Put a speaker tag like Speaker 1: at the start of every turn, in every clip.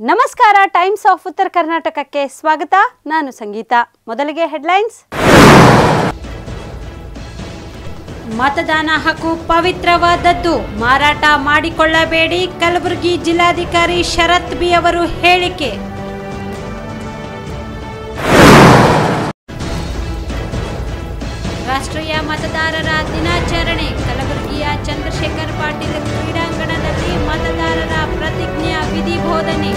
Speaker 1: ನಮಸ್ಕಾರ times of ಉತ್ತರ ಕರ್ನಾಟಕಕ್ಕೆ ಸ್ವಾಗತ ನಾನು ಸಂಗೀತ ಮೊದಲಿಗೆ ಹೆಡ್ಲೈನ್ಸ್ ಮತದಾನ ಹಕ್ಕು ಪವಿತ್ರವಾದದ್ದು ಮಾರಾಟ ಮಾಡಿಕೊಳ್ಳಬೇಡಿ ಕಲಬುರಗಿ ಜಿಲ್ಲಾಧಿಕಾರಿ ಶರತ್ ಬಿ ಅವರು ಹೇಳಿಕೆ ರಾಷ್ಟ್ರೀಯ ಮತದಾರರ ದಿನಾಚರಣೆ ಕಲಬುರಗಿಯ ಚಂದ್ರಶೇಖರ್ ಪಾಟೀಲ್ ಕ್ರೀಡಾಂಗಣದಲ್ಲಿ ಮತದಾರರ ಪ್ರತಿಜ್ಞಾ ವಿಧಿ ಬೋಧನೆ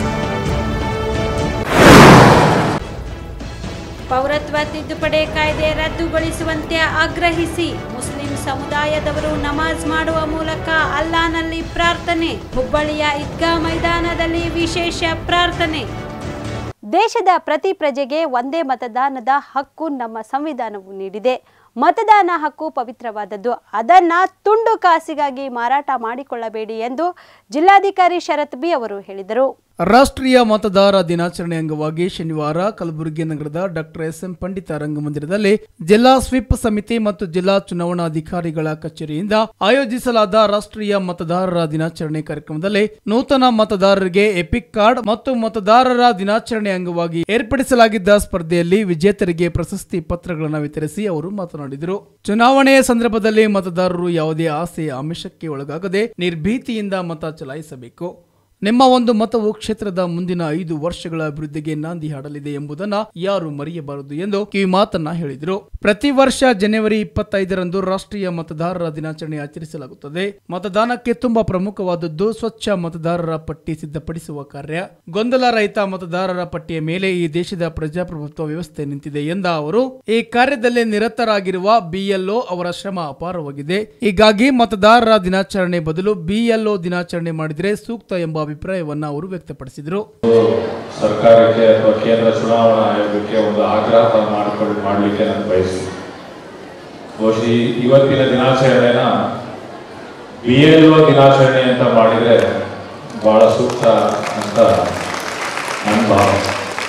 Speaker 1: ಪೌರತ್ವ ತಿದ್ದುಪಡಿ ಕಾಯ್ದೆ ರದ್ದುಗೊಳಿಸುವಂತೆ ಆಗ್ರಹಿಸಿ ಮುಸ್ಲಿಂ ಸಮುದಾಯದವರು ನಮಾಜ್ ಮಾಡುವ ಮೂಲಕ ಅಲ್ಲಾನಲ್ಲಿ ಪ್ರಾರ್ಥನೆ ಹುಬ್ಬಳ್ಳಿಯ ಈದ್ಗಾ ಮೈದಾನದಲ್ಲಿ ವಿಶೇಷ ಪ್ರಾರ್ಥನೆ ದೇಶದ ಪ್ರತಿ ಪ್ರಜೆಗೆ ಒಂದೇ ಮತದಾನದ ಹಕ್ಕು ನಮ್ಮ ಸಂವಿಧಾನವು ನೀಡಿದೆ ಮತದಾನ ಹಕ್ಕು ಪವಿತ್ರವಾದದ್ದು ಅದನ್ನ ತುಂಡು ಕಾಸಿಗಾಗಿ ಮಾರಾಟ ಮಾಡಿಕೊಳ್ಳಬೇಡಿ ಎಂದು ಜಿಲ್ಲಾಧಿಕಾರಿ ಶರತ್ ಬಿ ಅವರು ಹೇಳಿದರು
Speaker 2: ರಾಷ್ಟ್ರೀಯ ಮತದಾರ ದಿನಾಚರಣೆ ಅಂಗವಾಗಿ ಶನಿವಾರ ಕಲಬುರಗಿ ನಗರದ ಡಾಕ್ಟರ್ ಎಸ್ ಎಂ ಪಂಡಿತ ರಂಗಮಂದಿರದಲ್ಲಿ ಜಿಲ್ಲಾ ಸ್ವಿಪ್ ಸಮಿತಿ ಮತ್ತು ಜಿಲ್ಲಾ ಚುನಾವಣಾಧಿಕಾರಿಗಳ ಕಚೇರಿಯಿಂದ ಆಯೋಜಿಸಲಾದ ರಾಷ್ಟ್ರೀಯ ಮತದಾರರ ದಿನಾಚರಣೆ ಕಾರ್ಯಕ್ರಮದಲ್ಲಿ ನೂತನ ಮತದಾರರಿಗೆ ಎಪಿಕ್ ಕಾರ್ಡ್ ಮತ್ತು ಮತದಾರರ ದಿನಾಚರಣೆ ಅಂಗವಾಗಿ ಏರ್ಪಡಿಸಲಾಗಿದ್ದ ಸ್ಪರ್ಧೆಯಲ್ಲಿ ವಿಜೇತರಿಗೆ ಪ್ರಶಸ್ತಿ ಪತ್ರಗಳನ್ನು ವಿತರಿಸಿ ಅವರು ಮಾತನಾಡಿದರು ಚುನಾವಣೆಯ ಸಂದರ್ಭದಲ್ಲಿ ಮತದಾರರು ಯಾವುದೇ ಆಸೆ ಆಮಿಷಕ್ಕೆ ಒಳಗಾಗದೆ ನಿರ್ಭೀತಿಯಿಂದ ಮತ ಚಲಾಯಿಸಬೇಕು ನಿಮ್ಮ ಒಂದು ಮತವು ಕ್ಷೇತ್ರದ ಮುಂದಿನ ಐದು ವರ್ಷಗಳ ಅಭಿವೃದ್ಧಿಗೆ ನಾಂದಿ ಹಾಡಲಿದೆ ಎಂಬುದನ್ನ ಯಾರು ಮರೆಯಬಾರದು ಎಂದು ಕಿವಿ ಮಾತನ್ನ ಹೇಳಿದರು ಪ್ರತಿ ವರ್ಷ ಜನವರಿ ಇಪ್ಪತ್ತೈದರಂದು ರಾಷ್ಟ್ರೀಯ ಮತದಾರರ ದಿನಾಚರಣೆ ಆಚರಿಸಲಾಗುತ್ತದೆ ಮತದಾನಕ್ಕೆ ತುಂಬಾ ಪ್ರಮುಖವಾದದ್ದು ಸ್ವಚ್ಛ ಮತದಾರರ ಪಟ್ಟಿ ಸಿದ್ಧಪಡಿಸುವ ಕಾರ್ಯ ಗೊಂದಲ ರಹಿತ ಮತದಾರರ ಪಟ್ಟಿಯ ಮೇಲೆ ಈ ದೇಶದ ಪ್ರಜಾಪ್ರಭುತ್ವ ವ್ಯವಸ್ಥೆ ನಿಂತಿದೆ ಎಂದ ಅವರು ಈ ಕಾರ್ಯದಲ್ಲಿ ನಿರತರಾಗಿರುವ ಬಿಎಲ್ಒ ಅವರ ಶ್ರಮ ಅಪಾರವಾಗಿದೆ ಹೀಗಾಗಿ ಮತದಾರರ ದಿನಾಚರಣೆ ಬದಲು ಬಿಎಲ್ಒ ದಿನಾಚರಣೆ ಮಾಡಿದರೆ ಸೂಕ್ತ ಎಂಬ ಅಭಿಪ್ರಾಯವನ್ನ ಅವರು ವ್ಯಕ್ತಪಡಿಸಿದರು
Speaker 3: ಸರ್ಕಾರಕ್ಕೆ ಅಥವಾ ಕೇಂದ್ರ ಚುನಾವಣಾ ಆಯೋಗಕ್ಕೆ ಒಂದು ಆಗ್ರಹ ಮಾಡಿಕೊಂಡು ಮಾಡಲಿಕ್ಕೆ ನಾನು ಬಯಸ್ತೀನಿ ಬಹುಶಃ ಈ- ಇವತ್ತಿನ ದಿನಾಚರಣೆನ ಬಿ ಎಲ್ ಒ ದಿನಾಚರಣೆ ಅಂತ ಮಾಡಿದರೆ ಬಹಳ ಸೂಕ್ತ ಅಂತ ನನ್ನ ಭಾವನೆ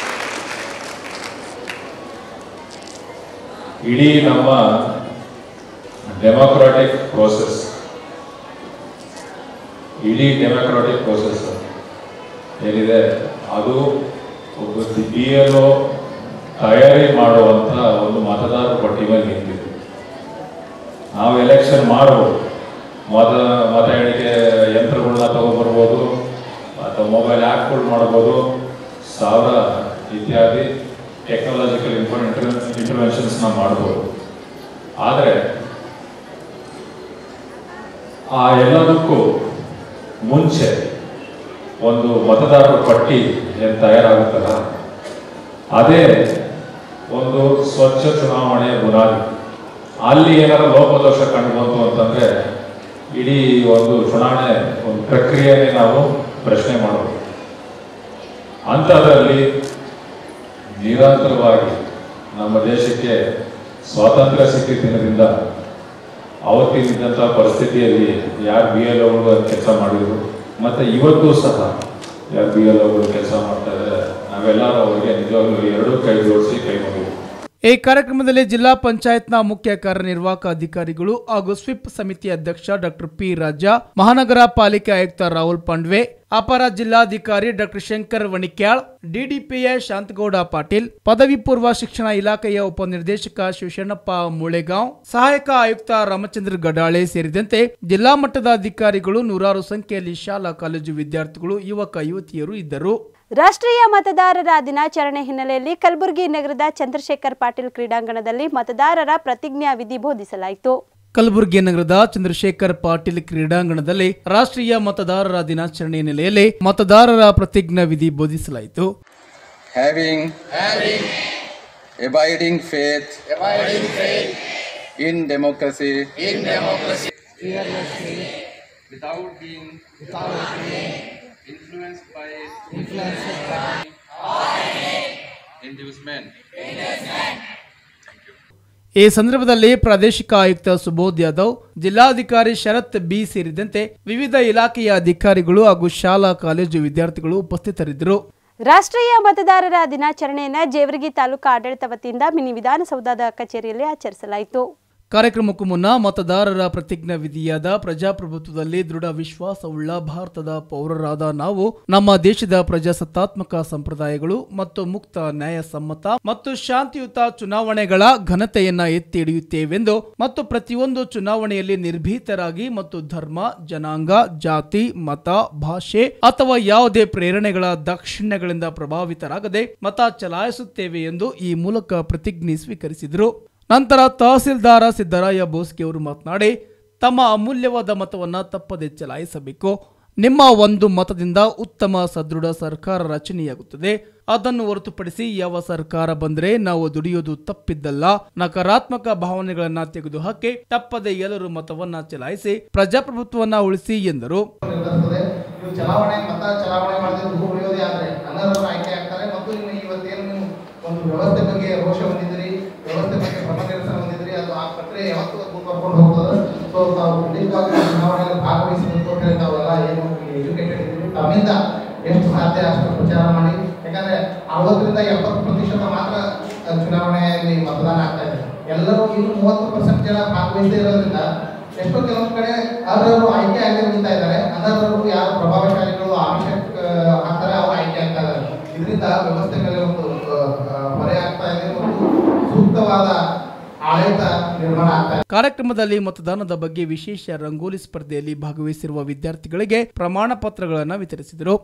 Speaker 3: ಇಡೀ ನಮ್ಮ ಡೆಮೊಕ್ರಾಟಿಕ್ ಪ್ರೋಸೆಸ್ ಇಡೀ ಡೆಮೊಕ್ರಾಟಿಕ್ ಪ್ರೋಸೆಸ್ ಏನಿದೆ ಅದು ಒಬ್ಬ ಬಿ ಎಲ್ ಒ ತಯಾರಿ ಮಾಡುವಂಥ ಒಂದು ಮತದಾರರ ಪಟ್ಟಿ ಮೇಲೆ ನಿಂತಿದೆ ನಾವು ಎಲೆಕ್ಷನ್ ಮಾಡ್ಬೋದು ಮತ ಮತ ಎಣಿಕೆ ಯಂತ್ರಗಳನ್ನ ತಗೊಂಡ್ಬರ್ಬೋದು ಅಥವಾ ಮೊಬೈಲ್ ಆ್ಯಪ್ಗಳು ಮಾಡ್ಬೋದು ಸಾವಿರ ಇತ್ಯಾದಿ ಟೆಕ್ನಾಲಜಿಕಲ್ ಇಂಟರ್ ಇಂಟರ್ವೆನ್ಷನ್ಸ್ನ ಮಾಡ್ಬೋದು ಆದರೆ ಆ ಎಲ್ಲದಕ್ಕೂ ಮುಂಚೆ ಒಂದು ಮತದಾರರ ಪಟ್ಟಿ ಏನು ತಯಾರಾಗುತ್ತಲ್ಲ ಅದೇ ಒಂದು ಸ್ವಚ್ಛ ಚುನಾವಣೆಯ ಬುನಾದಿ ಅಲ್ಲಿ ಏನಾರ ಲೋಪದೋಷ ಕಂಡು ಬಂತು ಅಂತಂದ್ರೆ ಇಡೀ ಒಂದು ಚುನಾವಣೆ ಒಂದು ಪ್ರಕ್ರಿಯೆನೇ ನಾವು ಪ್ರಶ್ನೆ ಮಾಡಬಹುದು ಅಂಥದ್ರಲ್ಲಿ ನಿರಂತರವಾಗಿ ನಮ್ಮ ದೇಶಕ್ಕೆ ಸ್ವಾತಂತ್ರ್ಯ ಸಿಕ್ಕಿದ ದಿನದಿಂದ ಅವತ್ತಿನಿದ್ದಂಥ ಪರಿಸ್ಥಿತಿಯಲ್ಲಿ ಯಾರು ಬಿ ಎಲ್ ಕೆಲಸ ಮಾಡಿದ್ರು ಮತ್ತೆ ಇವತ್ತು ಸಹ ಯಾರು ಬಿ ಎಲ್ ಕೆಲಸ ಮಾಡ್ತಾ ಇದ್ದಾರೆ ನಾವೆಲ್ಲರೂ ಅವರಿಗೆ ನಿಜವಾಗ್ಲೂ ಎರಡೂ ಕೈ ಜೋಡಿಸಿ ಕೈ ಮುಗಿಬೇಕು
Speaker 2: ಈ ಕಾರ್ಯಕ್ರಮದಲ್ಲಿ ಜಿಲ್ಲಾ ಪಂಚಾಯತ್ನ ಮುಖ್ಯ ಕಾರ್ಯನಿರ್ವಾಹಕ ಅಧಿಕಾರಿಗಳು ಹಾಗೂ ಸ್ವಿಪ್ ಸಮಿತಿ ಅಧ್ಯಕ್ಷ ಡಾಕ್ಟರ್ ಪಿ ರಾಜ ಮಹಾನಗರ ಪಾಲಿಕೆ ಆಯುಕ್ತ ರಾಹುಲ್ ಪಾಂಡ್ವೆ ಅಪರ ಜಿಲ್ಲಾಧಿಕಾರಿ ಡಾಕ್ಟರ್ ಶಂಕರ್ ವಣಿಕ್ಯಾಳ್ ಡಿಡಿಪಿಯ ಶಾಂತಗೌಡ ಪಾಟೀಲ್ ಪದವಿ ಪೂರ್ವ ಶಿಕ್ಷಣ ಇಲಾಖೆಯ ಉಪನಿರ್ದೇಶಕ ಶಿವಶಣ್ಣಪ್ಪ ಮುಳೆಗಾಂವ್ ಸಹಾಯಕ ಆಯುಕ್ತ ರಾಮಚಂದ್ರ ಗಡಾಳೆ ಸೇರಿದಂತೆ ಜಿಲ್ಲಾ ಮಟ್ಟದ ಅಧಿಕಾರಿಗಳು ನೂರಾರು ಸಂಖ್ಯೆಯಲ್ಲಿ ಶಾಲಾ ಕಾಲೇಜು ವಿದ್ಯಾರ್ಥಿಗಳು ಯುವಕ ಯುವತಿಯರು ಇದ್ದರು
Speaker 1: ರಾಷ್ಟ್ರೀಯ ಮತದಾರರ ದಿನಾಚರಣೆ ಹಿನ್ನೆಲೆಯಲ್ಲಿ ಕಲಬುರಗಿ ನಗರದ ಚಂದ್ರಶೇಖರ್ ಪಾಟೀಲ್ ಕ್ರೀಡಾಂಗಣದಲ್ಲಿ ಮತದಾರರ ಪ್ರತಿಜ್ಞಾ ವಿಧಿ ಬೋಧಿಸಲಾಯಿತು
Speaker 2: ಕಲಬುರಗಿ ನಗರದ ಚಂದ್ರಶೇಖರ್ ಪಾಟೀಲ್ ಕ್ರೀಡಾಂಗಣದಲ್ಲಿ ರಾಷ್ಟ್ರೀಯ ಮತದಾರರ ದಿನಾಚರಣೆ ಹಿನ್ನೆಲೆಯಲ್ಲಿ ಮತದಾರರ ಪ್ರತಿಜ್ಞಾ ವಿಧಿ ಬೋಧಿಸಲಾಯಿತು
Speaker 4: having, abiding faith, in democracy,
Speaker 5: without being influenced by inducement
Speaker 2: ಈ ಸಂದರ್ಭದಲ್ಲಿ ಪ್ರಾದೇಶಿಕ ಆಯುಕ್ತ ಸುಬೋಧ್ ಯಾದವ್ ಜಿಲ್ಲಾಧಿಕಾರಿ ಶರತ್ ಬಿ ಸೇರಿದಂತೆ ವಿವಿಧ ಇಲಾಖೆಯ ಅಧಿಕಾರಿಗಳು ಹಾಗೂ ಶಾಲಾ ಕಾಲೇಜು ವಿದ್ಯಾರ್ಥಿಗಳು ಉಪಸ್ಥಿತರಿದ್ದರು
Speaker 1: ರಾಷ್ಟ್ರೀಯ ಮತದಾರರ ದಿನಾಚರಣೆಯನ್ನ ಜೇವರ್ಗಿ ತಾಲೂಕು ಆಡಳಿತ ವತಿಯಿಂದ ಮಿನಿ ವಿಧಾನಸೌಧದ ಕಚೇರಿಯಲ್ಲಿ ಆಚರಿಸಲಾಯಿತು
Speaker 2: ಕಾರ್ಯಕ್ರಮಕ್ಕೂ ಮುನ್ನ ಮತದಾರರ ಪ್ರತಿಜ್ಞಾ ವಿಧಿಯಾದ ಪ್ರಜಾಪ್ರಭುತ್ವದಲ್ಲಿ ದೃಢ ವಿಶ್ವಾಸವುಳ್ಳ ಭಾರತದ ಪೌರರಾದ ನಾವು ನಮ್ಮ ದೇಶದ ಪ್ರಜಾಸತ್ತಾತ್ಮಕ ಸಂಪ್ರದಾಯಗಳು ಮತ್ತು ಮುಕ್ತ ನ್ಯಾಯಸಮ್ಮತ ಮತ್ತು ಶಾಂತಿಯುತ ಚುನಾವಣೆಗಳ ಘನತೆಯನ್ನ ಎತ್ತಿ ಹಿಡಿಯುತ್ತೇವೆಂದು ಮತ್ತು ಪ್ರತಿಯೊಂದು ಚುನಾವಣೆಯಲ್ಲಿ ನಿರ್ಭೀತರಾಗಿ ಮತ್ತು ಧರ್ಮ ಜನಾಂಗ ಜಾತಿ ಮತ ಭಾಷೆ ಅಥವಾ ಯಾವುದೇ ಪ್ರೇರಣೆಗಳ ದಾಕ್ಷಿಣ್ಯಗಳಿಂದ ಪ್ರಭಾವಿತರಾಗದೆ ಮತ ಚಲಾಯಿಸುತ್ತೇವೆ ಎಂದು ಈ ಮೂಲಕ ಪ್ರತಿಜ್ಞೆ ಸ್ವೀಕರಿಸಿದರು ನಂತರ ತಹಸೀಲ್ದಾರ ಸಿದ್ದರಾಯ ಬೋಸ್ಗೆ ಅವರು ಮಾತನಾಡಿ ತಮ್ಮ ಅಮೂಲ್ಯವಾದ ಮತವನ್ನ ತಪ್ಪದೆ ಚಲಾಯಿಸಬೇಕು ನಿಮ್ಮ ಒಂದು ಮತದಿಂದ ಉತ್ತಮ ಸದೃಢ ಸರ್ಕಾರ ರಚನೆಯಾಗುತ್ತದೆ ಅದನ್ನು ಹೊರತುಪಡಿಸಿ ಯಾವ ಸರ್ಕಾರ ಬಂದರೆ ನಾವು ದುಡಿಯೋದು ತಪ್ಪಿದ್ದಲ್ಲ ನಕಾರಾತ್ಮಕ ಭಾವನೆಗಳನ್ನ ತೆಗೆದುಹಾಕಿ ತಪ್ಪದೆ ಎಲ್ಲರೂ ಮತವನ್ನ ಚಲಾಯಿಸಿ ಪ್ರಜಾಪ್ರಭುತ್ವವನ್ನ ಉಳಿಸಿ ಎಂದರು
Speaker 6: ನಿರ್ಧರಿಸುತ್ತದೆ ನೀವು ಚಲಾವಣೆ ಮತ ಚಲಾವಣೆ ಮಾಡಿದ್ರೆ ಭೂ ಉಳಿಯೋದೇ ಆದರೆ ಅನರ್ಹರು ಆಯ್ಕೆ ಆಗ್ತಾರೆ ಮತ್ತು ಇನ್ನು ಇವತ್ತೇನು ನೀವು ಒಂದು ವ್ಯವಸ್ಥೆ ಬಗ್ಗೆ ರೋಷ ಹೊಂದಿದ್ರಿ ವ್ಯವಸ್ಥೆ ಬಗ್ಗೆ ಭ್ರಮ ನಿರಸನ ಹೊಂದಿದ್ರಿ ಅದು ಆ ಪ್ರಕ್ರಿಯೆ ಯಾವತ್ತೂ ಅದು ಕರ್ಕೊಂಡು ಹೋಗ್ತದೆ ಸೊ ತಾವು ಖಂಡಿತವಾಗಿ ಚುನಾವಣೆಯಲ್ಲಿ ಭಾಗವಹಿಸಬೇಕು ಅಂತ ಹೇಳಿ ತಾವೆಲ್ಲ ಏನು ಎಜುಕೇಟೆಡ್ ಇದ್ದೀವಿ ತಮ್ಮಿಂದ ಎಷ್ಟು ಸಾಧ್ಯ ಅಷ್ಟು ಪ್ರಚಾರ ಮಾಡಿ ಯಾಕಂದ್ರೆ ಅರವತ್ತರಿಂದ ಎಪ್ಪತ್ತು ಪ್ರತಿಶತ ಮಾತ್ರ ಅಹ್, ಚುನಾವಣೆಯಲ್ಲಿ ಮತದಾನ ಆಗ್ತಾ ಇದೆ ಎಲ್ಲರೂ ಇನ್ನು ಮೂವತ್ತು ಪರ್ಸೆಂಟ್ ಜನ ಭಾಗವಹಿಸದೇ ಇರೋದ್ರಿಂದ ಎಷ್ಟೋ ಕೆಲವೊಂದು ಕಡೆ ಅರ್ಹರು ಆಯ್ಕೆ ಆಗಿ ಉಳಿತಾ ಇದ್ದಾರೆ ಅನರ್ಹರು ಯಾರು ಪ್ರಭಾವಶಾಲಿಗಳು ಆಮಿಷ ಅಹ್, ಹಾಕ್ತಾರೆ ಅವ್ರು ಆಯ್ಕೆ ಆಗ್ತಾ ಇದ್ದಾರೆ ಇದರಿಂದ ವ್ಯವಸ್ಥೆ ಮೇಲೆ ಒಂದು ಅಹ್, ಅಹ್, ಹೊರೆ ಆಗ್ತಾ ಇದೆ ಮತ್ತು ಸೂಕ್ತವಾದ ಆಡಳಿತ ನಿರ್ಮಾಣ ಆಗ್ತಾ ಇದೆ
Speaker 2: ಕಾರ್ಯಕ್ರಮದಲ್ಲಿ ಮತದಾನದ ಬಗ್ಗೆ ವಿಶೇಷ ರಂಗೋಲಿ ಸ್ಪರ್ಧೆಯಲ್ಲಿ ಭಾಗವಹಿಸಿರುವ ವಿದ್ಯಾರ್ಥಿಗಳಿಗೆ ಪ್ರಮಾಣ ಪತ್ರಗಳನ್ನು ವಿತರಿಸಿದರು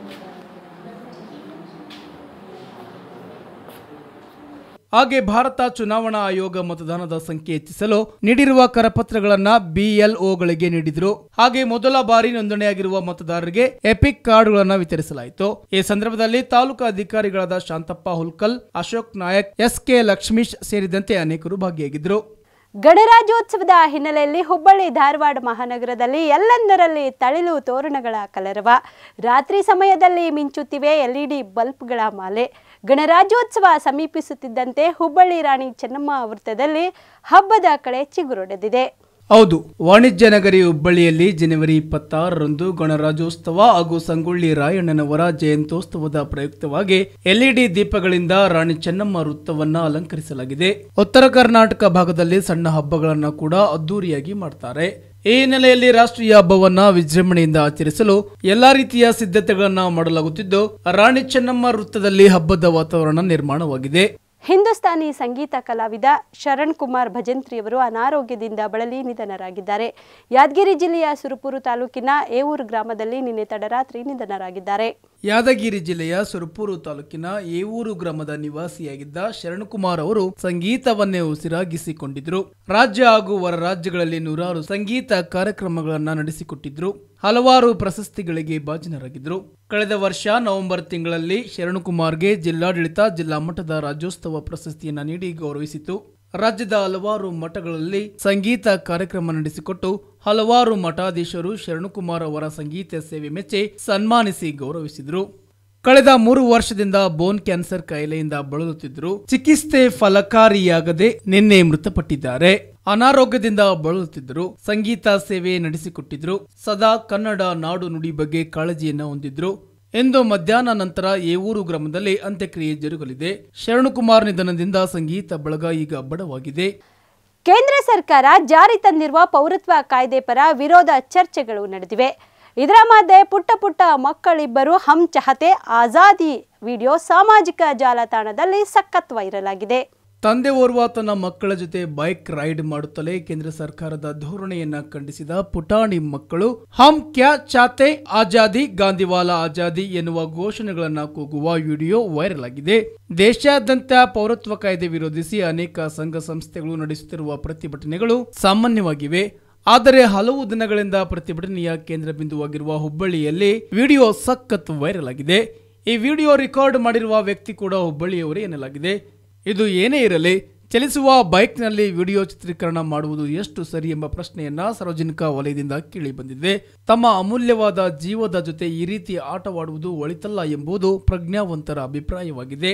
Speaker 2: ಹಾಗೆ ಭಾರತ ಚುನಾವಣಾ ಆಯೋಗ ಮತದಾನದ ಸಂಖ್ಯೆ ಹೆಚ್ಚಿಸಲು ನೀಡಿರುವ ಕರಪತ್ರಗಳನ್ನ ಬಿಎಲ್ಒಗಳಿಗೆ ನೀಡಿದ್ರು ಹಾಗೆ ಮೊದಲ ಬಾರಿ ನೋಂದಣಿಯಾಗಿರುವ ಮತದಾರರಿಗೆ ಎಪಿಕ್ ಕಾರ್ಡ್ಗಳನ್ನ ವಿತರಿಸಲಾಯಿತು ಈ ಸಂದರ್ಭದಲ್ಲಿ ತಾಲೂಕು ಅಧಿಕಾರಿಗಳಾದ ಶಾಂತಪ್ಪ ಹುಲ್ಕಲ್ ಅಶೋಕ್ ನಾಯಕ್ ಎಸ್ ಕೆ ಲಕ್ಷ್ಮೀಶ್ ಸೇರಿದಂತೆ ಅನೇಕರು ಭಾಗಿಯಾಗಿದ್ದರು
Speaker 1: ಗಣರಾಜ್ಯೋತ್ಸವದ ಹಿನ್ನೆಲೆಯಲ್ಲಿ ಹುಬ್ಬಳ್ಳಿ ಧಾರವಾಡ ಮಹಾನಗರದಲ್ಲಿ ಎಲ್ಲೆಂದರಲ್ಲಿ ತಳಿಲು ತೋರಣಗಳ ಕಲರವ ರಾತ್ರಿ ಸಮಯದಲ್ಲಿ ಮಿಂಚುತ್ತಿವೆ ಎಲ್ಇಡಿ ಬಲ್ಬ್ಗಳ ಮಾಲೆ ಗಣರಾಜ್ಯೋತ್ಸವ ಸಮೀಪಿಸುತ್ತಿದ್ದಂತೆ ಹುಬ್ಬಳ್ಳಿ ರಾಣಿ ಚೆನ್ನಮ್ಮ ವೃತ್ತದಲ್ಲಿ ಹಬ್ಬದ ಕಳೆ ಚಿಗುರೊಡೆದಿದೆ
Speaker 2: ಹೌದು ವಾಣಿಜ್ಯ ನಗರಿ ಹುಬ್ಬಳ್ಳಿಯಲ್ಲಿ ಜನವರಿ ಇಪ್ಪತ್ತಾರರಂದು ಗಣರಾಜ್ಯೋತ್ಸವ ಹಾಗೂ ಸಂಗೊಳ್ಳಿ ರಾಯಣ್ಣನವರ ಜಯಂತ್ಯೋತ್ಸವದ ಪ್ರಯುಕ್ತವಾಗಿ ಎಲ್ಇಡಿ ದೀಪಗಳಿಂದ ರಾಣಿ ಚೆನ್ನಮ್ಮ ವೃತ್ತವನ್ನ ಅಲಂಕರಿಸಲಾಗಿದೆ ಉತ್ತರ ಕರ್ನಾಟಕ ಭಾಗದಲ್ಲಿ ಸಣ್ಣ ಹಬ್ಬಗಳನ್ನ ಕೂಡ ಅದ್ದೂರಿಯಾಗಿ ಮಾಡ್ತಾರೆ ಈ ಹಿನ್ನೆಲೆಯಲ್ಲಿ ರಾಷ್ಟ್ರೀಯ ಹಬ್ಬವನ್ನ ವಿಜೃಂಭಣೆಯಿಂದ ಆಚರಿಸಲು ಎಲ್ಲಾ ರೀತಿಯ ಸಿದ್ಧತೆಗಳನ್ನ ಮಾಡಲಾಗುತ್ತಿದ್ದು ರಾಣಿ ಚೆನ್ನಮ್ಮ ವೃತ್ತದಲ್ಲಿ ಹಬ್ಬದ ವಾತಾವರಣ ನಿರ್ಮಾಣವಾಗಿದೆ
Speaker 1: ಹಿಂದೂಸ್ತಾನಿ ಸಂಗೀತ ಕಲಾವಿದ ಶರಣ್ ಕುಮಾರ್ ಭಜಂತ್ರಿಯವರು ಅನಾರೋಗ್ಯದಿಂದ ಬಳಲಿ ನಿಧನರಾಗಿದ್ದಾರೆ ಯಾದಗಿರಿ ಜಿಲ್ಲೆಯ ಸುರಪುರ ತಾಲೂಕಿನ ಏವೂರು ಗ್ರಾಮದಲ್ಲಿ ನಿನ್ನೆ ತಡರಾತ್ರಿ ನಿಧನರಾಗಿದ್ದಾರೆ
Speaker 2: ಯಾದಗಿರಿ ಜಿಲ್ಲೆಯ ಸುರಪೂರು ತಾಲೂಕಿನ ಏವೂರು ಗ್ರಾಮದ ನಿವಾಸಿಯಾಗಿದ್ದ ಶರಣಕುಮಾರ್ ಅವರು ಸಂಗೀತವನ್ನೇ ಉಸಿರಾಗಿಸಿಕೊಂಡಿದ್ರು ರಾಜ್ಯ ಹಾಗೂ ಹೊರ ರಾಜ್ಯಗಳಲ್ಲಿ ನೂರಾರು ಸಂಗೀತ ಕಾರ್ಯಕ್ರಮಗಳನ್ನ ನಡೆಸಿಕೊಟ್ಟಿದ್ರು ಹಲವಾರು ಪ್ರಶಸ್ತಿಗಳಿಗೆ ಭಾಜನರಾಗಿದ್ರು ಕಳೆದ ವರ್ಷ ನವೆಂಬರ್ ತಿಂಗಳಲ್ಲಿ ಶರಣಕುಮಾರ್ಗೆ ಜಿಲ್ಲಾಡಳಿತ ಜಿಲ್ಲಾ ಮಟ್ಟದ ರಾಜ್ಯೋತ್ಸವ ಪ್ರಶಸ್ತಿಯನ್ನ ನೀಡಿ ಗೌರವಿಸಿತು ರಾಜ್ಯದ ಹಲವಾರು ಮಠಗಳಲ್ಲಿ ಸಂಗೀತ ಕಾರ್ಯಕ್ರಮ ನಡೆಸಿಕೊಟ್ಟು ಹಲವಾರು ಮಠಾಧೀಶರು ಶರಣಕುಮಾರ್ ಅವರ ಸಂಗೀತ ಸೇವೆ ಮೆಚ್ಚಿ ಸನ್ಮಾನಿಸಿ ಗೌರವಿಸಿದರು ಕಳೆದ ಮೂರು ವರ್ಷದಿಂದ ಬೋನ್ ಕ್ಯಾನ್ಸರ್ ಕಾಯಿಲೆಯಿಂದ ಬಳಲುತ್ತಿದ್ದರು ಚಿಕಿತ್ಸೆ ಫಲಕಾರಿಯಾಗದೆ ನಿನ್ನೆ ಮೃತಪಟ್ಟಿದ್ದಾರೆ ಅನಾರೋಗ್ಯದಿಂದ ಬಳಲುತ್ತಿದ್ದರು ಸಂಗೀತ ಸೇವೆ ನಡೆಸಿಕೊಟ್ಟಿದ್ರು ಸದಾ ಕನ್ನಡ ನಾಡು ನುಡಿ ಬಗ್ಗೆ ಕಾಳಜಿಯನ್ನ ಹೊಂದಿದ್ರು ಇಂದು ಮಧ್ಯಾಹ್ನ ನಂತರ ಏವೂರು ಗ್ರಾಮದಲ್ಲಿ ಅಂತ್ಯಕ್ರಿಯೆ ಜರುಗಲಿದೆ ಶರಣಕುಮಾರ್ ನಿಧನದಿಂದ ಸಂಗೀತ ಬಳಗ ಈಗ ಬಡವಾಗಿದೆ
Speaker 1: ಕೇಂದ್ರ ಸರ್ಕಾರ ಜಾರಿ ತಂದಿರುವ ಪೌರತ್ವ ಕಾಯ್ದೆ ಪರ ವಿರೋಧ ಚರ್ಚೆಗಳು ನಡೆದಿವೆ ಇದರ ಮಧ್ಯೆ ಪುಟ್ಟ ಪುಟ್ಟ ಮಕ್ಕಳಿಬ್ಬರು ಹಮ್ ಚಹತೆ ಆಜಾದಿ ವಿಡಿಯೋ ಸಾಮಾಜಿಕ ಜಾಲತಾಣದಲ್ಲಿ ಸಖತ್ ವೈರಲ್ ಆಗಿದೆ
Speaker 2: ತಂದೆ ಓರ್ವ ತನ್ನ ಮಕ್ಕಳ ಜೊತೆ ಬೈಕ್ ರೈಡ್ ಮಾಡುತ್ತಲೇ ಕೇಂದ್ರ ಸರ್ಕಾರದ ಧೋರಣೆಯನ್ನ ಖಂಡಿಸಿದ ಪುಟಾಣಿ ಮಕ್ಕಳು ಹಮ್ ಕ್ಯಾ ಚಾತೆ ಆಜಾದಿ ಗಾಂಧಿವಾಲ ಆಜಾದಿ ಎನ್ನುವ ಘೋಷಣೆಗಳನ್ನ ಕೂಗುವ ವಿಡಿಯೋ ವೈರಲ್ ಆಗಿದೆ ದೇಶಾದ್ಯಂತ ಪೌರತ್ವ ಕಾಯ್ದೆ ವಿರೋಧಿಸಿ ಅನೇಕ ಸಂಘ ಸಂಸ್ಥೆಗಳು ನಡೆಸುತ್ತಿರುವ ಪ್ರತಿಭಟನೆಗಳು ಸಾಮಾನ್ಯವಾಗಿವೆ ಆದರೆ ಹಲವು ದಿನಗಳಿಂದ ಪ್ರತಿಭಟನೆಯ ಕೇಂದ್ರ ಬಿಂದುವಾಗಿರುವ ಹುಬ್ಬಳ್ಳಿಯಲ್ಲಿ ವಿಡಿಯೋ ಸಖತ್ ವೈರಲ್ ಆಗಿದೆ ಈ ವಿಡಿಯೋ ರೆಕಾರ್ಡ್ ಮಾಡಿರುವ ವ್ಯಕ್ತಿ ಕೂಡ ಹುಬ್ಬಳ್ಳಿಯವರೇ ಎನ್ನಲಾಗಿದೆ ಇದು ಏನೇ ಇರಲಿ ಚಲಿಸುವ ಬೈಕ್ನಲ್ಲಿ ವಿಡಿಯೋ ಚಿತ್ರೀಕರಣ ಮಾಡುವುದು ಎಷ್ಟು ಸರಿ ಎಂಬ ಪ್ರಶ್ನೆಯನ್ನ ಸಾರ್ವಜನಿಕ ವಲಯದಿಂದ ಕೇಳಿ ಬಂದಿದೆ ತಮ್ಮ ಅಮೂಲ್ಯವಾದ ಜೀವದ ಜೊತೆ ಈ ರೀತಿ ಆಟವಾಡುವುದು ಒಳಿತಲ್ಲ ಎಂಬುದು ಪ್ರಜ್ಞಾವಂತರ ಅಭಿಪ್ರಾಯವಾಗಿದೆ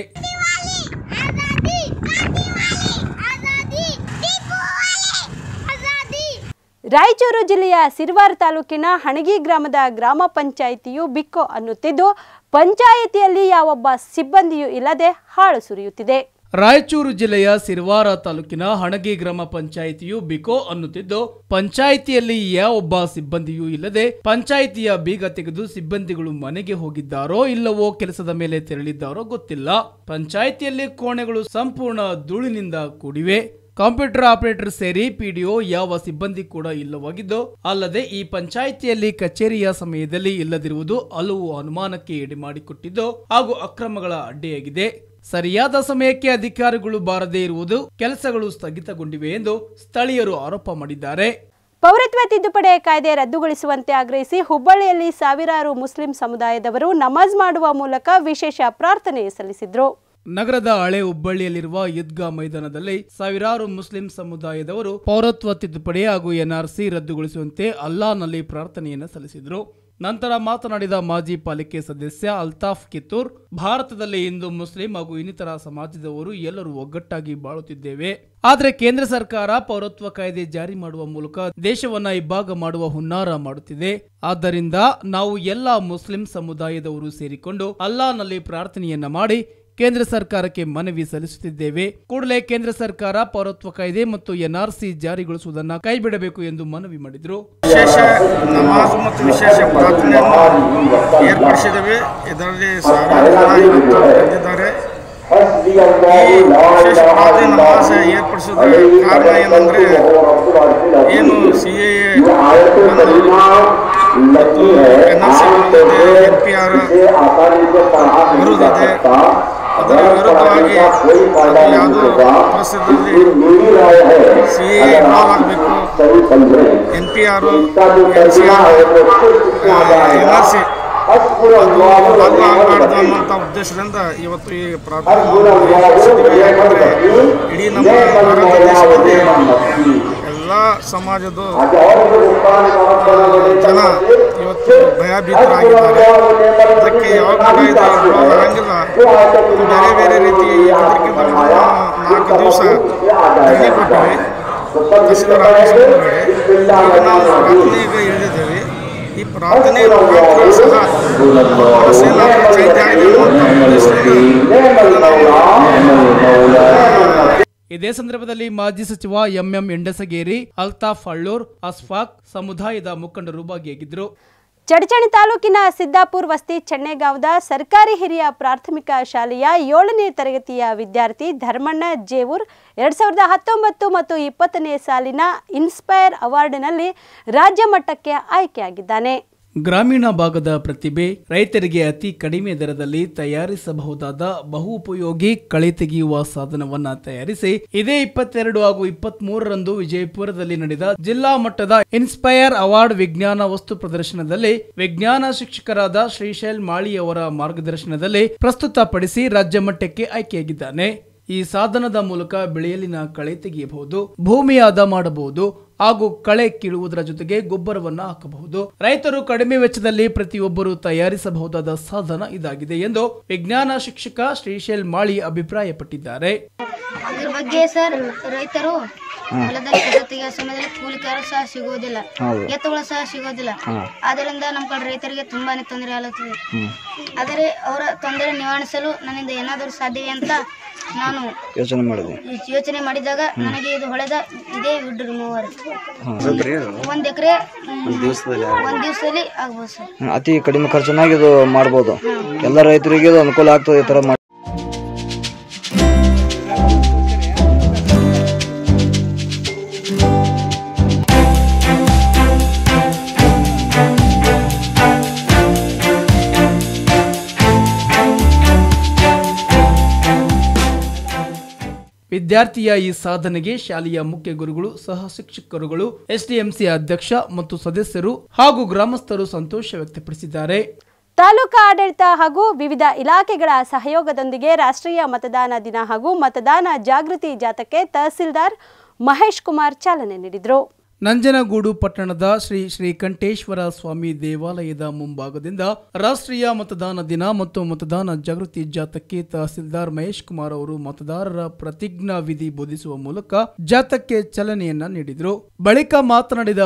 Speaker 1: ರಾಯಚೂರು ಜಿಲ್ಲೆಯ ಸಿರ್ವಾರ್ ತಾಲೂಕಿನ ಹಣಗಿ ಗ್ರಾಮದ ಗ್ರಾಮ ಪಂಚಾಯಿತಿಯು ಬಿಕ್ಕೋ ಅನ್ನುತ್ತಿದ್ದು ಪಂಚಾಯಿತಿಯಲ್ಲಿ ಯಾವೊಬ್ಬ ಸಿಬ್ಬಂದಿಯೂ ಇಲ್ಲದೆ ಹಾಳು ಸುರಿಯುತ್ತಿದೆ
Speaker 2: ರಾಯಚೂರು ಜಿಲ್ಲೆಯ ಸಿರ್ವಾರ ತಾಲೂಕಿನ ಹಣಗಿ ಗ್ರಾಮ ಪಂಚಾಯಿತಿಯು ಬಿಕೋ ಅನ್ನುತ್ತಿದ್ದು ಪಂಚಾಯಿತಿಯಲ್ಲಿ ಯಾವೊಬ್ಬ ಸಿಬ್ಬಂದಿಯೂ ಇಲ್ಲದೆ ಪಂಚಾಯಿತಿಯ ಬೀಗ ತೆಗೆದು ಸಿಬ್ಬಂದಿಗಳು ಮನೆಗೆ ಹೋಗಿದ್ದಾರೋ ಇಲ್ಲವೋ ಕೆಲಸದ ಮೇಲೆ ತೆರಳಿದ್ದಾರೋ ಗೊತ್ತಿಲ್ಲ ಪಂಚಾಯಿತಿಯಲ್ಲಿ ಕೋಣೆಗಳು ಸಂಪೂರ್ಣ ಧೂಳಿನಿಂದ ಕೂಡಿವೆ ಕಂಪ್ಯೂಟರ್ ಆಪರೇಟರ್ ಸೇರಿ ಪಿಡಿಒ ಯಾವ ಸಿಬ್ಬಂದಿ ಕೂಡ ಇಲ್ಲವಾಗಿದ್ದು ಅಲ್ಲದೆ ಈ ಪಂಚಾಯಿತಿಯಲ್ಲಿ ಕಚೇರಿಯ ಸಮಯದಲ್ಲಿ ಇಲ್ಲದಿರುವುದು ಹಲವು ಅನುಮಾನಕ್ಕೆ ಎಡೆ ಮಾಡಿಕೊಟ್ಟಿದ್ದು ಹಾಗೂ ಅಕ್ರಮಗಳ ಅಡ್ಡೆಯಾಗಿದೆ ಸರಿಯಾದ ಸಮಯಕ್ಕೆ ಅಧಿಕಾರಿಗಳು ಬಾರದೇ ಇರುವುದು ಕೆಲಸಗಳು ಸ್ಥಗಿತಗೊಂಡಿವೆ ಎಂದು ಸ್ಥಳೀಯರು ಆರೋಪ ಮಾಡಿದ್ದಾರೆ
Speaker 1: ಪೌರತ್ವ ತಿದ್ದುಪಡಿ ಕಾಯ್ದೆ ರದ್ದುಗೊಳಿಸುವಂತೆ ಆಗ್ರಹಿಸಿ ಹುಬ್ಬಳ್ಳಿಯಲ್ಲಿ ಸಾವಿರಾರು ಮುಸ್ಲಿಂ ಸಮುದಾಯದವರು ನಮಾಜ್ ಮಾಡುವ ಮೂಲಕ ವಿಶೇಷ ಪ್ರಾರ್ಥನೆ ಸಲ್ಲಿಸಿದ್ರು
Speaker 2: ನಗರದ ಹಳೆ ಹುಬ್ಬಳ್ಳಿಯಲ್ಲಿರುವ ಈದ್ಗಾ ಮೈದಾನದಲ್ಲಿ ಸಾವಿರಾರು ಮುಸ್ಲಿಂ ಸಮುದಾಯದವರು ಪೌರತ್ವ ತಿದ್ದುಪಡಿ ಹಾಗೂ ಎನ್ಆರ್ಸಿ ರದ್ದುಗೊಳಿಸುವಂತೆ ಅಲ್ಲಾನಲ್ಲಿ ಪ್ರಾರ್ಥನೆಯನ್ನು ಸಲ್ಲಿಸಿದರು ನಂತರ ಮಾತನಾಡಿದ ಮಾಜಿ ಪಾಲಿಕೆ ಸದಸ್ಯ ಅಲ್ತಾಫ್ ಕಿತ್ತೂರ್ ಭಾರತದಲ್ಲಿ ಹಿಂದೂ ಮುಸ್ಲಿಂ ಹಾಗೂ ಇನ್ನಿತರ ಸಮಾಜದವರು ಎಲ್ಲರೂ ಒಗ್ಗಟ್ಟಾಗಿ ಬಾಳುತ್ತಿದ್ದೇವೆ ಆದರೆ ಕೇಂದ್ರ ಸರ್ಕಾರ ಪೌರತ್ವ ಕಾಯ್ದೆ ಜಾರಿ ಮಾಡುವ ಮೂಲಕ ದೇಶವನ್ನ ಇಬ್ಬಾಗ ಮಾಡುವ ಹುನ್ನಾರ ಮಾಡುತ್ತಿದೆ ಆದ್ದರಿಂದ ನಾವು ಎಲ್ಲ ಮುಸ್ಲಿಂ ಸಮುದಾಯದವರು ಸೇರಿಕೊಂಡು ಅಲ್ಲಾನಲ್ಲಿ ಪ್ರಾರ್ಥನೆಯನ್ನ ಮಾಡಿ ಕೇಂದ್ರ ಸರ್ಕಾರಕ್ಕೆ ಮನವಿ ಸಲ್ಲಿಸುತ್ತಿದ್ದೇವೆ ಕೂಡಲೇ ಕೇಂದ್ರ ಸರ್ಕಾರ ಪೌರತ್ವ ಕಾಯ್ದೆ ಮತ್ತು ಎನ್ಆರ್ಸಿ ಜಾರಿಗೊಳಿಸುವುದನ್ನು ಕೈಬಿಡಬೇಕು ಎಂದು ಮನವಿ ಮಾಡಿದರು
Speaker 7: ವಿಶೇಷ ನಮಾಜ್ ಮತ್ತು ವಿಶೇಷ ಪ್ರಾರ್ಥನೆಯನ್ನು ಏರ್ಪಡಿಸಿದ್ದೇವೆ ಇದರಲ್ಲಿ ಸಾವಿರಾರು ಜನ ಇವತ್ತು ಬಂದಿದ್ದಾರೆ ಈ ವಿಶೇಷ ಪ್ರಾರ್ಥನೆ ನಮಾಜ್ ಏರ್ಪಡಿಸೋದ್ರ ಕಾರಣ ಏನಂದರೆ ಏನು ಸಿ ಎ ಮತ್ತು ಎನ್ ಆರ್ ಸಿ ಬರುತ್ತಿದೆ ಎನ್ ಪಿ ಆರ್ ಬರುವುದಿದೆ ಅದರ ವಿರುದ್ಧವಾಗಿ ಅದು ಯಾವುದೋ ಪರಿಸ್ಥಿತಿಯಲ್ಲಿ ಸಿ ಎ ಇನ್ವಾಲ್ವ್ ಆಗಬೇಕು N P R N C R N R C ಅದು ರದ್ದು ಆಗಬಾರ್ದು ಅನ್ನೋಂಥ ಉದ್ದೇಶದಿಂದ ಇವತ್ತು ಈ ಪ್ರಾರ್ಥನೆ ಏರ್ಪಡಿಸಿದ್ದೀವಿ. ಯಾಕಂದರೆ ಇಡೀ ನಮ್ಮ ಭಾರತ ದೇಶದಲ್ಲಿ ಎಲ್ಲ ಸಮಾಜದ ಜನ ಇವತ್ತು ಭಯಭೀತರಾಗಿದ್ದಾರೆ ಅದಕ್ಕೆ ಯಾವಾಗ ಕೂಡ ಇದು involve ಆಗಂಗಿಲ್ಲ ಇದು ಬೇರೆ ಬೇರೆ ರೀತಿ ಇದಕ್ಕಿಂತ ಮೊದಲು ನಾವು ನಾಲ್ಕು ದಿವಸ ಅರ್ಜಿ ಕೊಟ್ಟಿವಿ ತಹಸೀಲ್ದಾರ್ ಆಫೀಸ್ ಮುಂದೆ ಈಗ ನಾವು ಪ್ರಾರ್ಥನೆಗೆ ಇಳಿದಿದ್ದೇವೆ ಈ ಪ್ರಾರ್ಥನೆ ಮುಖಾಂತರ ಸಹ ತಹಸೀಲ್ ಪಂಚಾಯತ್ ಆಗಿದೆ ಅನ್ನುವಂಥ ಉದ್ದೇಶದಿಂದ ನಾವು
Speaker 2: ಇದೇ ಸಂದರ್ಭದಲ್ಲಿ ಮಾಜಿ ಸಚಿವ ಎಂಎಂ ಎಂಡಸಗೇರಿ ಅಲ್ತಾಫ್ ಹಳ್ಳೂರ್ ಅಸ್ಫಾಕ್ ಸಮುದಾಯದ ಮುಖಂಡರು ಭಾಗಿಯಾಗಿದ್ದರು
Speaker 1: ಚಡಚಣಿ ತಾಲೂಕಿನ ಸಿದ್ದಾಪುರ್ ವಸ್ತಿ ಚೆನ್ನೇಗಾಂವದ ಸರ್ಕಾರಿ ಹಿರಿಯ ಪ್ರಾಥಮಿಕ ಶಾಲೆಯ ಏಳನೇ ತರಗತಿಯ ವಿದ್ಯಾರ್ಥಿ ಧರ್ಮಣ್ಣ ಜೇವೂರ್ ಎರಡ್ ಸಾವಿರದ ಹತ್ತೊಂಬತ್ತು ಮತ್ತು ಇಪ್ಪತ್ತನೇ ಸಾಲಿನ ಇನ್ಸ್ಪೈರ್ ಅವಾರ್ಡ್ನಲ್ಲಿ ರಾಜ್ಯ ಮಟ್ಟಕ್ಕೆ ಆಯ್ಕೆಯಾಗಿದ್ದಾನೆ
Speaker 2: ಗ್ರಾಮೀಣ ಭಾಗದ ಪ್ರತಿಭೆ ರೈತರಿಗೆ ಅತಿ ಕಡಿಮೆ ದರದಲ್ಲಿ ತಯಾರಿಸಬಹುದಾದ ಬಹು ಉಪಯೋಗಿ ಕಳೆ ತೆಗೆಯುವ ಸಾಧನವನ್ನ ತಯಾರಿಸಿ ಇದೇ ಇಪ್ಪತ್ತೆರಡು ಹಾಗೂ ಇಪ್ಪತ್ತ್ ಮೂರರಂದು ವಿಜಯಪುರದಲ್ಲಿ ನಡೆದ ಜಿಲ್ಲಾ ಮಟ್ಟದ ಇನ್ಸ್ಪೈರ್ ಅವಾರ್ಡ್ ವಿಜ್ಞಾನ ವಸ್ತು ಪ್ರದರ್ಶನದಲ್ಲಿ ವಿಜ್ಞಾನ ಶಿಕ್ಷಕರಾದ ಶ್ರೀಶೈಲ್ ಮಾಳಿಯವರ ಮಾರ್ಗದರ್ಶನದಲ್ಲಿ ಪ್ರಸ್ತುತಪಡಿಸಿ ರಾಜ್ಯ ಮಟ್ಟಕ್ಕೆ ಆಯ್ಕೆಯಾಗಿದ್ದಾನೆ ಈ ಸಾಧನದ ಮೂಲಕ ಬೆಳೆಯಲಿನ ಕಳೆ ತೆಗೆಯಬಹುದು ಭೂಮಿ ಹದ ಮಾಡಬಹುದು ಹಾಗೂ ಕಳೆ ಕೀಳುವುದರ ಜೊತೆಗೆ ಗೊಬ್ಬರವನ್ನ ಹಾಕಬಹುದು ರೈತರು ಕಡಿಮೆ ವೆಚ್ಚದಲ್ಲಿ ಪ್ರತಿಯೊಬ್ಬರು ತಯಾರಿಸಬಹುದಾದ ಸಾಧನ ಇದಾಗಿದೆ ಎಂದು ವಿಜ್ಞಾನ ಶಿಕ್ಷಕ ಶ್ರೀಶೈಲ್ ಮಾಳಿ ಅಭಿಪ್ರಾಯಪಟ್ಟಿದ್ದಾರೆ
Speaker 8: ಇದ್ರ ಬಗ್ಗೆ ಸರ್ ರೈತರು ಹೊಲದಲ್ಲಿ ಕಸ ತೆಗೆಯೋ ಸಮಯದಲ್ಲಿ ಕೂಲಿಕಾರರು ಸಹ ಸಿಗುವುದಿಲ್ಲ ಎತ್ತುಗಳು ಸಹ ಸಿಗೋದಿಲ್ಲ ಆದ್ದರಿಂದ ನಮ್ಮ ಕಡೆ ರೈತರಿಗೆ ತುಂಬಾನೇ ತೊಂದರೆ ಆಗುತ್ತದೆ ಆದರೆ ಅವರ ತೊಂದರೆ ನಿವಾರಿಸಲು ನನ್ನಿಂದ ಏನಾದರೂ ಸಾಧ್ಯವೇ ಅಂತ ನಾನು
Speaker 9: ಯೋಚನೆ ಮಾಡಿದೆ
Speaker 8: ಯೋಚನೆ ಮಾಡಿದಾಗ ನನಗೆ ಇದು ಹೊಳೆದ ಇದೇ ವುಡ್ ರಿಮೂವರ್ ಒಂದ್ ಎಕರೆ ಒಂದ್ ದಿವಸದಲ್ಲಿ ಆಗ್ಬೋದು ಸರ್
Speaker 9: ಅತಿ ಕಡಿಮೆ ಖರ್ಚಿನಾಗ ಇದು ಮಾಡ್ಬೋದು ಎಲ್ಲ ರೈತರಿಗೆ ಇದು ಅನುಕೂಲ ಆಗ್ತದೆ ಈ ತರ ಮಾಡಿ
Speaker 2: ವಿದ್ಯಾರ್ಥಿಯ ಈ ಸಾಧನೆಗೆ ಶಾಲೆಯ ಮುಖ್ಯ ಗುರುಗಳು ಸಹ ಶಿಕ್ಷಕರುಗಳು ಎಸ್ಡಿಎಂಸಿ ಅಧ್ಯಕ್ಷ ಮತ್ತು ಸದಸ್ಯರು ಹಾಗೂ ಗ್ರಾಮಸ್ಥರು ಸಂತೋಷ ವ್ಯಕ್ತಪಡಿಸಿದ್ದಾರೆ
Speaker 1: ತಾಲೂಕಾ ಆಡಳಿತ ಹಾಗೂ ವಿವಿಧ ಇಲಾಖೆಗಳ ಸಹಯೋಗದೊಂದಿಗೆ ರಾಷ್ಟ್ರೀಯ ಮತದಾನ ದಿನ ಹಾಗೂ ಮತದಾನ ಜಾಗೃತಿ ಜಾಥಾಕ್ಕೆ ತಹಸೀಲ್ದಾರ್ ಮಹೇಶ್ ಕುಮಾರ್ ಚಾಲನೆ ನೀಡಿದರು
Speaker 2: ನಂಜನಗೂಡು ಪಟ್ಟಣದ ಶ್ರೀ ಶ್ರೀಕಂಠೇಶ್ವರ ಸ್ವಾಮಿ ದೇವಾಲಯದ ಮುಂಭಾಗದಿಂದ ರಾಷ್ಟ್ರೀಯ ಮತದಾನ ದಿನ ಮತ್ತು ಮತದಾನ ಜಾಗೃತಿ ಜಾಥಾಕ್ಕೆ ತಹಸೀಲ್ದಾರ್ ಮಹೇಶ್ ಕುಮಾರ್ ಅವರು ಮತದಾರರ ಪ್ರತಿಜ್ಞಾ ವಿಧಿ ಬೋಧಿಸುವ ಮೂಲಕ ಜಾಥಾಕ್ಕೆ ಚಾಲನೆಯನ್ನ ನೀಡಿದರು ಬಳಿಕ ಮಾತನಾಡಿದ ಅವರು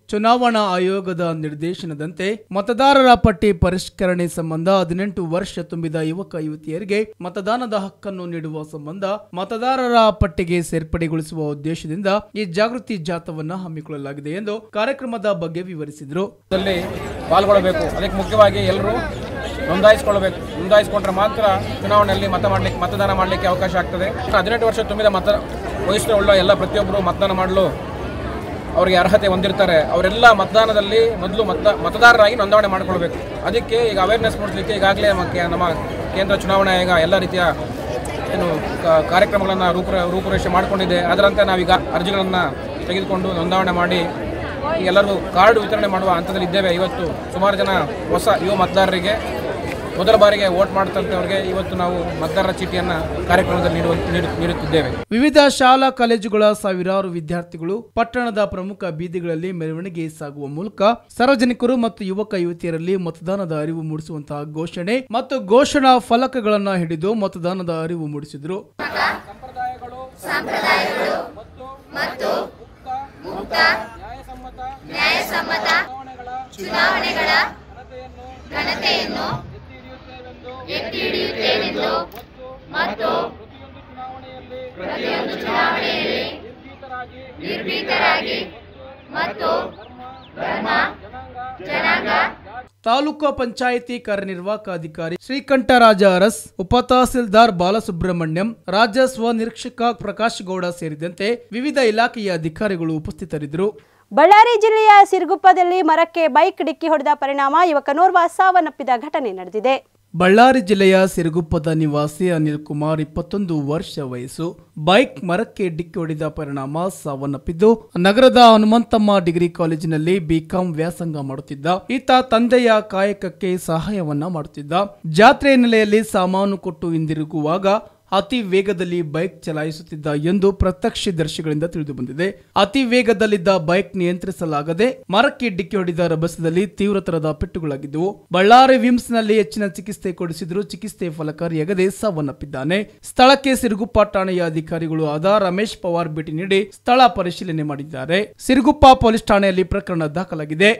Speaker 2: ಚುನಾವಣಾ ಆಯೋಗದ ನಿರ್ದೇಶನದಂತೆ ಮತದಾರರ ಪಟ್ಟಿ ಪರಿಷ್ಕರಣೆ ಸಂಬಂಧ ಹದಿನೆಂಟು ವರ್ಷ ತುಂಬಿದ ಯುವಕ ಯುವತಿಯರಿಗೆ ಮತದಾನದ ಹಕ್ಕನ್ನು ನೀಡುವ ಸಂಬಂಧ ಮತದಾರರ ಪಟ್ಟಿಗೆ ಸೇರ್ಪಡೆಗೊಳಿಸುವ ಉದ್ದೇಶದಿಂದ ಈ ಜಾಗೃತಿ ಜಾಥವನ್ನ ಹಮ್ಮಿಕೊಳ್ಳಲಾಗಿದೆ ಎಂದು ಕಾರ್ಯಕ್ರಮದ ಬಗ್ಗೆ ವಿವರಿಸಿದರು
Speaker 10: ದಲ್ಲಿ ಪಾಲ್ಗೊಳ್ಳಬೇಕು ಅದಕ್ಕೆ ಮುಖ್ಯವಾಗಿ ಎಲ್ಲರೂ ನೋಂದಾಯಿಸಿಕೊಳ್ಳಬೇಕು ನೋಂದಾಯಿಸಿಕೊಂಡ್ರೆ ಮಾತ್ರ ಚುನಾವಣೆಯಲ್ಲಿ ಮತ ಮಾಡಲಿಕ್ಕೆ ಮತದಾನ ಮಾಡಲಿಕ್ಕೆ ಅವಕಾಶ ಆಗ್ತದೆ ಹದಿನೆಂಟು ವರ್ಷ ತುಂಬಿದ ಮತ ವಯಸ್ಸಿನ ಎಲ್ಲ ಪ್ರತಿಯೊಬ್ಬರು ಮತದಾನ ಮಾಡಲು ಅವರಿಗೆ ಅರ್ಹತೆ ಹೊಂದಿರ್ತಾರೆ ಅವರೆಲ್ಲ ಮತದಾನದಲ್ಲಿ ಮೊದಲು ಮತ ಮತದಾರರಾಗಿ ನೋಂದಣಿ ಮಾಡಿಕೊಳ್ಬೇಕು ಅದಕ್ಕೆ ಈಗ ಅವೇರ್ನೆಸ್ ಮೂಡಿಸಲಿಕ್ಕೆ ಈಗಾಗಲೇ ನಮ್ಮ ಕೇ- ನಮ್ಮ ಕೇಂದ್ರ ಚುನಾವಣಾ ಆಯೋಗ ಎಲ್ಲ ರೀತಿಯ ಏನು ಕ- ಕಾರ್ಯಕ್ರಮಗಳನ್ನು ರೂಪುರ ರೂಪುರೇಷೆ ಮಾಡಿಕೊಂಡಿದೆ ಅದರಂತೆ ನಾವೀಗ ಅರ್ಜಿಗಳನ್ನು ತೆಗೆದುಕೊಂಡು ನೋಂದಾವಣೆ ಮಾಡಿ ಈಗ ಎಲ್ಲರಿಗೂ ಕಾರ್ಡ್ ವಿತರಣೆ ಮಾಡುವ ಹಂತದಲ್ಲಿ ಇದ್ದೇವೆ ಇವತ್ತು ಸುಮಾರು ಜನ ಹೊಸ ಯುವ ಮತದಾರರಿಗೆ ಮೊದಲ ಬಾರಿಗೆ ವೋಟ್ ಮಾಡ್ತಂಥವ್ರಿಗೆ ಇವತ್ತು ನಾವು ಮತದಾರರ ಚೀಟಿಯನ್ನು ಕಾರ್ಯಕ್ರಮದಲ್ಲಿ ನೀಡುವ ನೀಡು- ನೀಡುತ್ತಿದ್ದೇವೆ
Speaker 2: ವಿವಿಧ ಶಾಲಾ ಕಾಲೇಜುಗಳ ಸಾವಿರಾರು ವಿದ್ಯಾರ್ಥಿಗಳು ಪಟ್ಟಣದ ಪ್ರಮುಖ ಬೀದಿಗಳಲ್ಲಿ ಮೆರವಣಿಗೆ ಸಾಗುವ ಮೂಲಕ ಸಾರ್ವಜನಿಕರು ಮತ್ತು ಯುವಕ ಯುವತಿಯರಲ್ಲಿ ಮತದಾನದ ಅರಿವು ಮೂಡಿಸುವಂತಹ ಘೋಷಣೆ ಮತ್ತು ಘೋಷಣಾ ಫಲಕಗಳನ್ನ ಹಿಡಿದು ಮತದಾನದ ಅರಿವು ಮೂಡಿಸಿದರು
Speaker 11: ಚುನಾವಣೆಗಳ ಘನತೆಯನ್ನು ಎತ್ತಿ ಹಿಡಿಯುತ್ತೇವೆಂದು ಮತ್ತು ಪ್ರತಿಯೊಂದು ಚುನಾವಣೆಯಲ್ಲಿ ನಿರ್ಭೀತರಾಗಿ ಮತ್ತು ಧರ್ಮ ಜನಾಂಗ
Speaker 2: ತಾಲೂಕು ಪಂಚಾಯಿತಿ ಕಾರ್ಯನಿರ್ವಾಹಕ ಅಧಿಕಾರಿ ಶ್ರೀಕಂಠರಾಜ ಅರಸ್ ಉಪತಹಸೀಲ್ದಾರ್ ಬಾಲಸುಬ್ರಹ್ಮಣ್ಯಂ ರಾಜ್ಯ ಸ್ವನಿರೀಕ್ಷಕ ಪ್ರಕಾಶ್ ಗೌಡ ಸೇರಿದಂತೆ ವಿವಿಧ ಇಲಾಖೆಯ ಅಧಿಕಾರಿಗಳು ಉಪಸ್ಥಿತರಿದ್ದರು
Speaker 1: ಬಳ್ಳಾರಿ ಜಿಲ್ಲೆಯ ಸಿರುಗುಪ್ಪದಲ್ಲಿ ಮರಕ್ಕೆ ಬೈಕ್ ಡಿಕ್ಕಿ ಹೊಡೆದ ಪರಿಣಾಮ ಯುವಕನೋರ್ವ ಸಾವನ್ನಪ್ಪಿದ ಘಟನೆ ನಡೆದಿದೆ
Speaker 2: ಬಳ್ಳಾರಿ ಜಿಲ್ಲೆಯ ಸಿರುಗುಪ್ಪದ ನಿವಾಸಿ ಅನಿಲ್ ಕುಮಾರ್ ಇಪ್ಪತ್ತೊಂದು ವರ್ಷ ವಯಸ್ಸು ಬೈಕ್ ಮರಕ್ಕೆ ಡಿಕ್ಕಿ ಹೊಡೆದ ಪರಿಣಾಮ ಸಾವನ್ನಪ್ಪಿದ್ದು ನಗರದ ಹನುಮಂತಮ್ಮ ಡಿಗ್ರಿ ಕಾಲೇಜಿನಲ್ಲಿ ಬಿಕಾಂ ವ್ಯಾಸಂಗ ಮಾಡುತ್ತಿದ್ದ ಈತ ತಂದೆಯ ಕಾಯಕಕ್ಕೆ ಸಹಾಯವನ್ನ ಮಾಡುತ್ತಿದ್ದ ಜಾತ್ರೆ ಹಿನ್ನೆಲೆಯಲ್ಲಿ ಸಾಮಾನು ಕೊಟ್ಟು ಹಿಂದಿರುಗುವಾಗ ಅತಿ ವೇಗದಲ್ಲಿ ಬೈಕ್ ಚಲಾಯಿಸುತ್ತಿದ್ದ ಎಂದು ಪ್ರತ್ಯಕ್ಷದರ್ಶಿಗಳಿಂದ ತಿಳಿದು ಬಂದಿದೆ ಅತಿ ವೇಗದಲ್ಲಿದ್ದ ಬೈಕ್ ನಿಯಂತ್ರಿಸಲಾಗದೆ ಮರಕ್ಕೆ ಡಿಕ್ಕಿ ಹೊಡೆದ ರಭಸದಲ್ಲಿ ತೀವ್ರತರದ ಪೆಟ್ಟುಗಳಾಗಿದ್ದವು ಬಳ್ಳಾರಿ ವಿಮ್ಸ್ನಲ್ಲಿ ಹೆಚ್ಚಿನ ಚಿಕಿತ್ಸೆ ಕೊಡಿಸಿದರೂ ಚಿಕಿತ್ಸೆ ಫಲಕಾರಿಯಾಗದೆ ಸಾವನ್ನಪ್ಪಿದ್ದಾನೆ ಸ್ಥಳಕ್ಕೆ ಸಿರುಗುಪ್ಪ ಠಾಣೆಯ ಅಧಿಕಾರಿಗಳು ಆದ ರಮೇಶ್ ಪವಾರ್ ಭೇಟಿ ನೀಡಿ ಸ್ಥಳ ಪರಿಶೀಲನೆ ಮಾಡಿದ್ದಾರೆ ಸಿರುಗುಪ್ಪ ಪೊಲೀಸ್ ಠಾಣೆಯಲ್ಲಿ ಪ್ರಕರಣ ದಾಖಲಾಗಿದೆ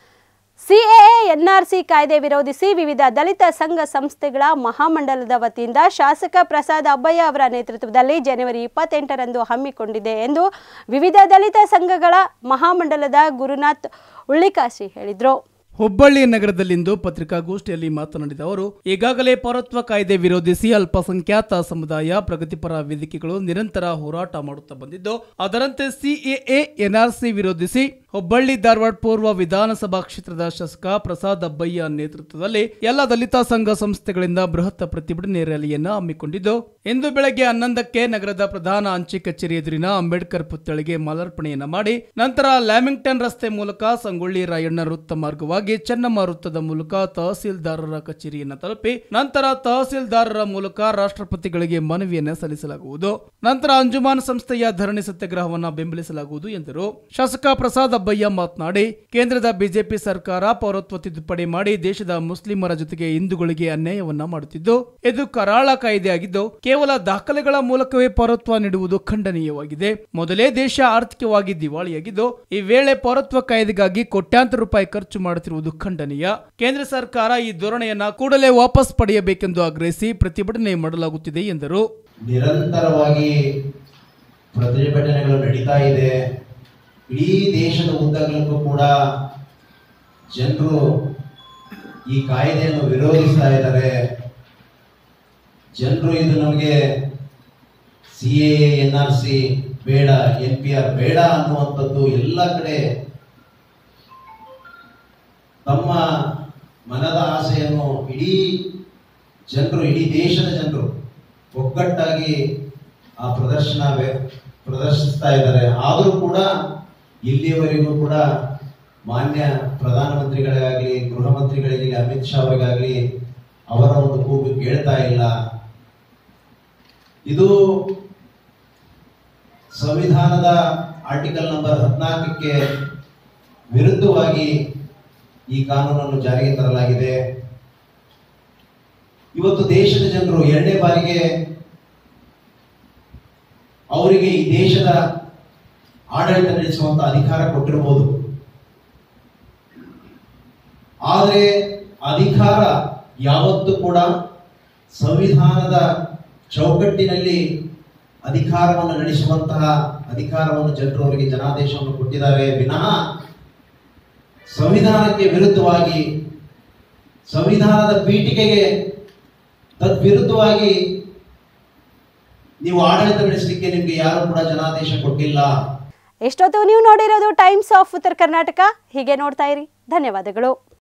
Speaker 1: ಸಿಎಎ ಎನ್ಆರ್ಸಿ ಕಾಯ್ದೆ ವಿರೋಧಿಸಿ ವಿವಿಧ ದಲಿತ ಸಂಘ ಸಂಸ್ಥೆಗಳ ಮಹಾಮಂಡಲದ ವತಿಯಿಂದ ಶಾಸಕ ಪ್ರಸಾದ್ ಅಬ್ಬಯ್ಯ ಅವರ ನೇತೃತ್ವದಲ್ಲಿ ಜನವರಿ ಇಪ್ಪತ್ತೆಂಟರಂದು ಹಮ್ಮಿಕೊಂಡಿದೆ ಎಂದು ವಿವಿಧ ದಲಿತ ಸಂಘಗಳ ಮಹಾಮಂಡಲದ ಗುರುನಾಥ್ ಉಳ್ಳಿಕಾಶಿ ಹೇಳಿದರು
Speaker 2: ಹುಬ್ಬಳ್ಳಿ ನಗರದಲ್ಲಿಂದು ಪತ್ರಿಕಾಗೋಷ್ಠಿಯಲ್ಲಿ ಮಾತನಾಡಿದ ಅವರು ಈಗಾಗಲೇ ಪೌರತ್ವ ಕಾಯ್ದೆ ವಿರೋಧಿಸಿ ಅಲ್ಪಸಂಖ್ಯಾತ ಸಮುದಾಯ ಪ್ರಗತಿಪರ ವೇದಿಕೆಗಳು ನಿರಂತರ ಹೋರಾಟ ಮಾಡುತ್ತಾ ಬಂದಿದ್ದು ಅದರಂತೆ ಸಿಎಎ ಎನ್ಆರ್ಸಿ ವಿರೋಧಿಸಿ ಹುಬ್ಬಳ್ಳಿ ಧಾರವಾಡ ಪೂರ್ವ ವಿಧಾನಸಭಾ ಕ್ಷೇತ್ರದ ಶಾಸಕ ಪ್ರಸಾದ್ ಅಬ್ಬಯ್ಯ ನೇತೃತ್ವದಲ್ಲಿ ಎಲ್ಲ ದಲಿತ ಸಂಘ ಸಂಸ್ಥೆಗಳಿಂದ ಬೃಹತ್ ಪ್ರತಿಭಟನೆ ರ್ಯಾಲಿಯನ್ನು ಹಮ್ಮಿಕೊಂಡಿದ್ದು ಇಂದು ಬೆಳಗ್ಗೆ ಹನ್ನೊಂದಕ್ಕೆ ನಗರದ ಪ್ರಧಾನ ಅಂಚೆ ಕಚೇರಿ ಎದುರಿನ ಅಂಬೇಡ್ಕರ್ ಪುತ್ಥಳಿಗೆ ಮಾಲಾರ್ಪಣೆಯನ್ನ ಮಾಡಿ ನಂತರ ಲ್ಯಾಮಿಂಗ್ಟನ್ ರಸ್ತೆ ಮೂಲಕ ಸಂಗೊಳ್ಳಿ ರಾಯಣ್ಣ ವೃತ್ತ ಮಾರ್ಗವಾಗಿ ಚೆನ್ನಮ್ಮ ವೃತ್ತದ ಮೂಲಕ ತಹಸೀಲ್ದಾರರ ಕಚೇರಿಯನ್ನ ತಲುಪಿ ನಂತರ ತಹಸೀಲ್ದಾರರ ಮೂಲಕ ರಾಷ್ಟ್ರಪತಿಗಳಿಗೆ ಮನವಿಯನ್ನ ಸಲ್ಲಿಸಲಾಗುವುದು ನಂತರ ಅಂಜುಮಾನ್ ಸಂಸ್ಥೆಯ ಧರಣಿ ಸತ್ಯಾಗ್ರಹವನ್ನ ಬೆಂಬಲಿಸಲಾಗುವುದು ಎಂದರು ಶಾಸಕ ಪ್ರಸಾದ್ ಅಬ್ಬಯ್ಯ ಮಾತನಾಡಿ ಕೇಂದ್ರದ ಬಿಜೆಪಿ ಸರ್ಕಾರ ಪೌರತ್ವ ತಿದ್ದುಪಡಿ ಮಾಡಿ ದೇಶದ ಮುಸ್ಲಿಮರ ಜೊತೆಗೆ ಹಿಂದೂಗಳಿಗೆ ಅನ್ಯಾಯವನ್ನ ಮಾಡುತ್ತಿದ್ದು ಇದು ಕರಾಳ ಕಾಯ್ದೆಯಾಗಿದ್ದು ಕೇವಲ ದಾಖಲೆಗಳ ಮೂಲಕವೇ ಪೌರತ್ವ ನೀಡುವುದು ಖಂಡನೀಯವಾಗಿದೆ ಮೊದಲೇ ದೇಶ ಆರ್ಥಿಕವಾಗಿ ದಿವಾಳಿಯಾಗಿದ್ದು ಈ ವೇಳೆ ಪೌರತ್ವ ಕಾಯ್ದೆಗಾಗಿ ಕೋಟ್ಯಾಂತರ ರೂಪಾಯಿ ಖರ್ಚು ಮಾಡುತ್ತಿರುವುದು ಖಂಡನೀಯ ಕೇಂದ್ರ ಸರ್ಕಾರ ಈ ಧೋರಣೆಯನ್ನ ಕೂಡಲೇ ವಾಪಸ್ ಪಡೆಯಬೇಕೆಂದು ಆಗ್ರಹಿಸಿ ಪ್ರತಿಭಟನೆ ಮಾಡಲಾಗುತ್ತಿದೆ ಎಂದರು
Speaker 12: ನಿರಂತರವಾಗಿ ಪ್ರತಿಭಟನೆಗಳು ನಡೀತಾ ಇದೆ ಇಡೀ ದೇಶದ ಉದ್ದಗಲಕ್ಕೂ ಕೂಡ ಜನರು ಈ ಕಾಯ್ದೆಯನ್ನು ವಿರೋಧಿಸ್ತಾ ಇದ್ದಾರೆ ಜನರು ಇದು ನಮಗೆ C A N R C ಬೇಡ ಎನ್ ಪಿ ಆರ್ ಬೇಡ ಅನ್ನುವಂಥದ್ದು ಎಲ್ಲ ಕಡೆ ತಮ್ಮ ಮನದ ಆಸೆಯನ್ನು ಇಡೀ ಜನರು ಇಡೀ ದೇಶದ ಜನರು ಒಗ್ಗಟ್ಟಾಗಿ ಆ ಪ್ರದರ್ಶನ ವ್ಯ- ಪ್ರದರ್ಶಿಸ್ತಾ ಇದ್ದಾರೆ ಆದರೂ ಕೂಡ ಇಲ್ಲಿಯವರೆಗೂ ಕೂಡ ಮಾನ್ಯ ಪ್ರಧಾನಮಂತ್ರಿಗಳಿಗಾಗಲಿ ಗೃಹ ಮಂತ್ರಿಗಳಿಗೆ ಅಮಿತ್ ಶಾ ಅವರಿಗಾಗಲಿ ಅವರ ಒಂದು ಕೂಗು ಕೇಳ್ತಾ ಇಲ್ಲ ಇದು ಸಂವಿಧಾನದ ಆರ್ಟಿಕಲ್ ನಂಬರ್ ಹದಿನಾಲ್ಕಕ್ಕೆ ವಿರುದ್ಧವಾಗಿ ಈ ಕಾನೂನನ್ನು ಜಾರಿಗೆ ತರಲಾಗಿದೆ ಇವತ್ತು ದೇಶದ ಜನರು ಎರಡನೇ ಬಾರಿಗೆ ಅವರಿಗೆ ಈ ದೇಶದ ಆಡಳಿತ ನಡೆಸುವಂತ ಅಧಿಕಾರ ಕೊಟ್ಟಿರಬಹುದು ಆದರೆ ಅಧಿಕಾರ ಯಾವತ್ತೂ ಕೂಡ ಸಂವಿಧಾನದ ಚೌಕಟ್ಟಿನಲ್ಲಿ ಅಧಿಕಾರವನ್ನು ನಡೆಸುವಂತಹ ಅಧಿಕಾರವನ್ನು ಜನರು ಅವರಿಗೆ ಜನಾದೇಶವನ್ನು ಕೊಟ್ಟಿದ್ದಾರೆ ವಿನಃ ಸಂವಿಧಾನಕ್ಕೆ ವಿರುದ್ಧವಾಗಿ ಸಂವಿಧಾನದ ಪೀಠಿಕೆಗೆ ತದ್ವಿರುದ್ಧವಾಗಿ ನೀವು ಆಡಳಿತ ನಡೆಸಲಿಕ್ಕೆ ನಿಮಗೆ ಯಾರು ಕೂಡ ಜನಾದೇಶ ಕೊಟ್ಟಿಲ್ಲ
Speaker 13: ಎಷ್ಟೊತ್ತು ನೀವು ನೋಡಿರೋದು ಟೈಮ್ಸ್ ಆಫ್ ಉತ್ತರ ಕರ್ನಾಟಕ ಹೀಗೆ ನೋಡ್ತಾ ಇರಿ ಧನ್ಯವಾದಗಳು